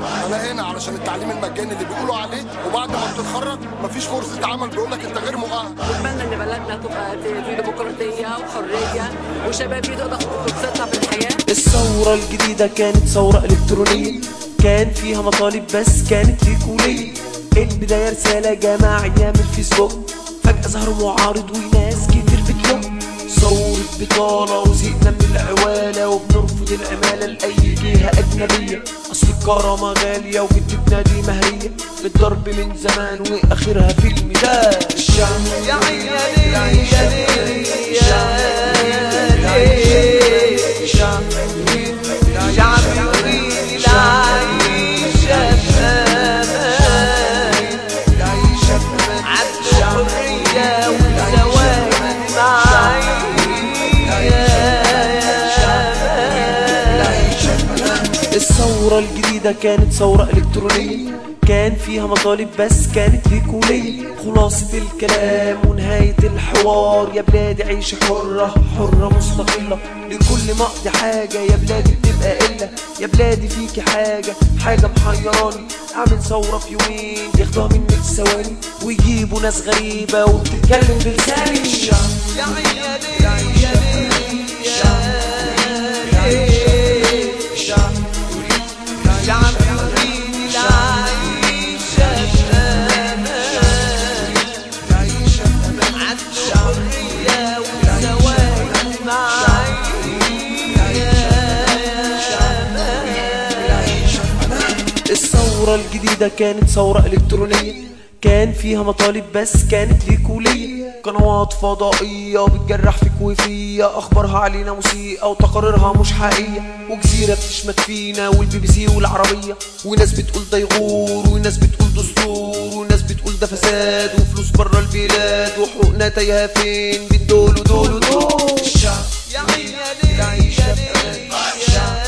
انا هنا علشان التعليم المجاني اللي بيقولوا عليه وبعد ما بتتخرج مفيش فرصه عمل بيقول لك انت غير مؤهل نتمنى ان بلدنا تبقى في ديمقراطيه وحريه وشباب يقدروا تاخد فرصتها في الحياه الثورة الجديدة كانت ثورة إلكترونية كان فيها مطالب بس كانت ليكولية البداية رسالة جماعية من الفيسبوك فجأة ظهر معارض وناس كتير بتلوم ثورة بطالة وزهقنا من العوالة وبنرفض العمالة لأي جهة أجنبية أصل الكرامة غالية وجدتنا دي مهرية بالضرب من زمان وآخرها في الميدان الشعب يا عيني يا ليل يا ليل الشعب الشعب يريد العيش بأمان عدل حرية وزواج معايا الثورة الجديدة كانت ثورة إلكترونية كان فيها مطالب بس كانت ليكولية خلاصة الكلام ونهاية الحوار يا بلادي عيش حرة حرة مستقلة لكل مقضي حاجة يا بلادي بتبقى إلا يا بلادي فيكي حاجة حاجة محيراني أعمل ثورة في يومين ياخدوها منك ثواني ويجيبوا ناس غريبة وبتتكلم بلساني يا عيني يا ليل يا ليل يا ليل الشعب يريد العيش بأمان عدل حرية وزواج معايا الثورة الجديدة كانت ثورة إلكترونية كان فيها مطالب بس كانت ليكولية قنوات فضائية بتجرح فيك وفيا أخبارها علينا مسيئة وتقاريرها مش حقيقية وجزيرة بتشمت فينا والبي بي سي والعربية وناس بتقول ده يغور وناس بتقول دستور وناس بتقول ده فساد وفلوس بره البلاد وحقوقنا تايهة فين بين دول ودول ودول الشعب يا عيني يا ليل يا ليل يا